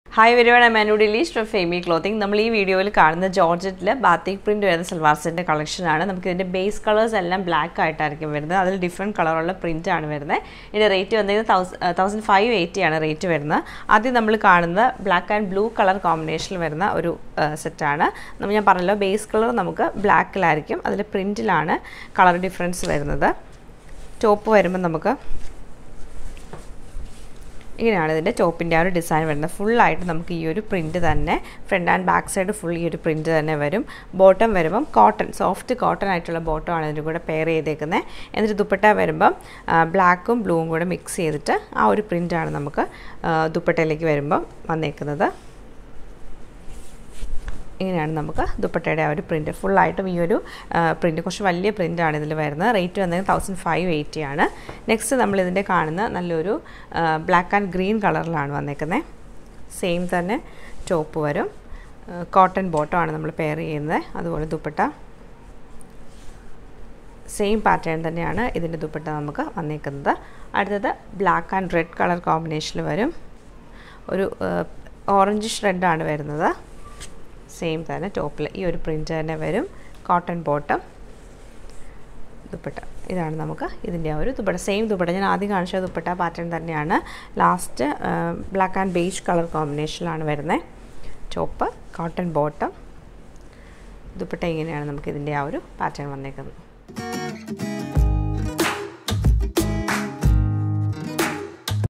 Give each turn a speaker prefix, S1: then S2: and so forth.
S1: hi വരുവാണ് menu delish from Femi clothing നമ്മൾ ഈ വീഡിയോയിൽ കാണുന്ന ജോർജറ്റിൽ ബാത്തിക് പ്രിന്റ് വരുന്ന സൽവാർ സെറ്റിൻ്റെ കളക്ഷനാണ് നമുക്ക് ഇതിൻ്റെ ബേസ് കളേഴ്സ് എല്ലാം ബ്ലാക്ക് ആയിട്ടായിരിക്കും വരുന്നത് അതിൽ ഡിഫറെൻറ്റ് കളറുള്ള പ്രിൻ്റ് ആണ് വരുന്നത് ഇതിൻ്റെ റേറ്റ് വന്നിരിക്കുന്നത് തൗസൻഡ് തൗസൻഡ് ഫൈവ് എയ്റ്റി ആണ് റേറ്റ് വരുന്നത് ആദ്യം നമ്മൾ കാണുന്ന ബ്ലാക്ക് ആൻഡ് ബ്ലൂ കളർ കോമ്പിനേഷനിൽ വരുന്ന ഒരു സെറ്റാണ് നമ്മൾ ഞാൻ പറഞ്ഞല്ലോ ബേസ് കളർ നമുക്ക് ബ്ലാക്കിലായിരിക്കും അതിൽ പ്രിൻറ്റിലാണ് കളർ ഡിഫറൻസ് വരുന്നത് ടോപ്പ് വരുമ്പോൾ നമുക്ക് ഇങ്ങനെയാണ് ഇതിൻ്റെ ടോപ്പിൻ്റെ ആ ഒരു ഡിസൈൻ വരുന്നത് ഫുള്ളായിട്ട് നമുക്ക് ഈ ഒരു പ്രിൻറ്റ് തന്നെ front and back side full ഈ ഒരു പ്രിൻറ്റ് തന്നെ വരും ബോട്ടം വരുമ്പം കോട്ടൺ സോഫ്റ്റ് കോട്ടൺ ആയിട്ടുള്ള ബോട്ടം ആണ് ഇതിൻ്റെ കൂടെ പെയർ ചെയ്തേക്കുന്നത് എന്നിട്ട് ദുപ്പട്ട വരുമ്പം ബ്ലാക്കും ബ്ലൂവും കൂടെ മിക്സ് ചെയ്തിട്ട് ആ ഒരു പ്രിൻ്റാണ് നമുക്ക് ദുപ്പട്ടയിലേക്ക് വരുമ്പം വന്നേക്കുന്നത് ഇങ്ങനെയാണ് നമുക്ക് ദുപ്പട്ടയുടെ ആ ഒരു പ്രിൻറ്റ് ഫുള്ളായിട്ടും ഈ ഒരു പ്രിൻറ്റ് കുറച്ച് വലിയ പ്രിൻ്റാണ് ഇതിൽ വരുന്നത് റേറ്റ് വന്നത് തൗസൻഡ് ഫൈവ് എയ്റ്റി ആണ് നെക്സ്റ്റ് നമ്മളിതിൻ്റെ കാണുന്ന നല്ലൊരു ബ്ലാക്ക് ആൻഡ് ഗ്രീൻ കളറിലാണ് വന്നേക്കുന്നത് സെയിം തന്നെ ടോപ്പ് വരും കോട്ടൺ ബോട്ടമാണ് നമ്മൾ പെയർ ചെയ്യുന്നത് അതുപോലെ ദുപ്പട്ട സെയിം പാറ്റേൺ തന്നെയാണ് ഇതിൻ്റെ ദുപ്പട്ട നമുക്ക് വന്നേക്കുന്നത് അടുത്തത് ബ്ലാക്ക് ആൻഡ് റെഡ് കളർ കോമ്പിനേഷനിൽ വരും ഒരു ഓറഞ്ചിഷ് റെഡാണ് വരുന്നത് സെയിം തന്നെ ടോപ്പിൽ ഈ ഒരു പ്രിൻറ്റ് തന്നെ വരും കോട്ടൺ ബോട്ടം ദുപ്പട്ട ഇതാണ് നമുക്ക് ഇതിൻ്റെ ആ ഒരു ദുപ്പട്ട സെയിം ദുപ്പട്ട ഞാൻ ആദ്യം കാണിച്ച ദുപ്പട്ട പാറ്റേൺ തന്നെയാണ് last black and beige colour കോമ്പിനേഷനിലാണ് വരുന്നത് ചോപ്പ് കോട്ടൺ ബോട്ടം ദുപ്പട്ട ഇങ്ങനെയാണ് നമുക്ക് ഇതിൻ്റെ ആ ഒരു പാറ്റേൺ വന്നേക്കുന്നത്